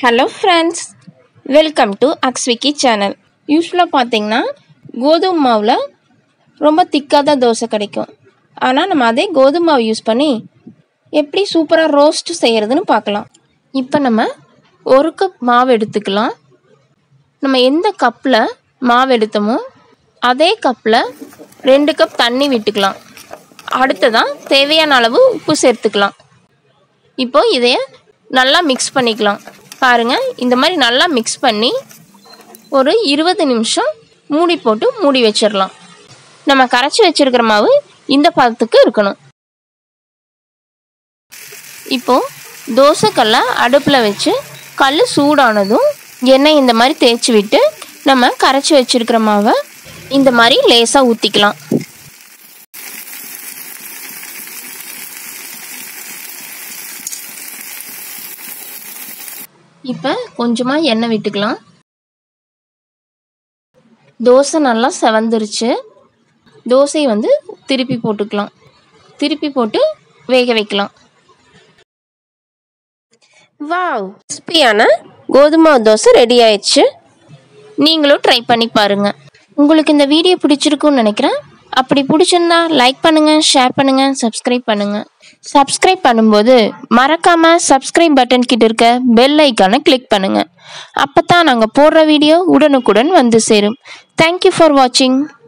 hello friends welcome to அக்ஸ்விக்கி channel யூஸ்வலாக பார்த்தீங்கன்னா கோதுமை மாவில் ரொம்ப திக்காக தான் தோசை கிடைக்கும் ஆனால் நம்ம அதே கோதுமை மாவு யூஸ் பண்ணி எப்படி சூப்பராக ரோஸ்ட் செய்கிறதுன்னு பார்க்கலாம் இப்போ நம்ம ஒரு கப் மாவு எடுத்துக்கலாம் நம்ம எந்த கப்பில் மாவு எடுத்தோமோ அதே கப்பில் ரெண்டு கப் தண்ணி விட்டுக்கலாம் அடுத்ததான் தேவையான அளவு உப்பு சேர்த்துக்கலாம் இப்போ இதைய நல்லா மிக்ஸ் பண்ணிக்கலாம் பாருங்கள் இந்த மாதிரி நல்லா மிக்ஸ் பண்ணி ஒரு இருபது நிமிஷம் மூடி போட்டு மூடி வச்சிடலாம் நம்ம கரைச்சி வச்சிருக்கிற மாவு இந்த பதத்துக்கு இருக்கணும் இப்போ தோசைக்கல்லை அடுப்பில் வச்சு கல் சூடானதும் எண்ணெய் இந்த மாதிரி தேய்ச்சி விட்டு நம்ம கரைச்சி வச்சிருக்கிற மாவை இந்த மாதிரி லேசாக ஊற்றிக்கலாம் இப்போ கொஞ்சமாக எண்ணெய் விட்டுக்கலாம் தோசை நல்லா செவந்துருச்சு தோசையை வந்து திருப்பி போட்டுக்கலாம் திருப்பி போட்டு வேக வைக்கலாம் வாவ் கிறிஸ்பியான கோதுமை தோசை ரெடி ஆயிடுச்சு நீங்களும் ட்ரை பண்ணி பாருங்கள் உங்களுக்கு இந்த வீடியோ பிடிச்சிருக்குன்னு நினைக்கிறேன் அப்படி பிடிச்சிருந்தா லைக் பண்ணுங்கள் ஷேர் பண்ணுங்கள் சப்ஸ்கிரைப் பண்ணுங்கள் சப்ஸ்கிரைப் பண்ணும்போது மறக்காமல் சப்ஸ்கிரைப் பட்டன் கிட்ட இருக்க பெல் ஐக்கானை கிளிக் பண்ணுங்கள் அப்போ தான் நாங்கள் போடுற வீடியோ உடனுக்குடன் வந்து சேரும் தேங்க்யூ ஃபார் வாட்சிங்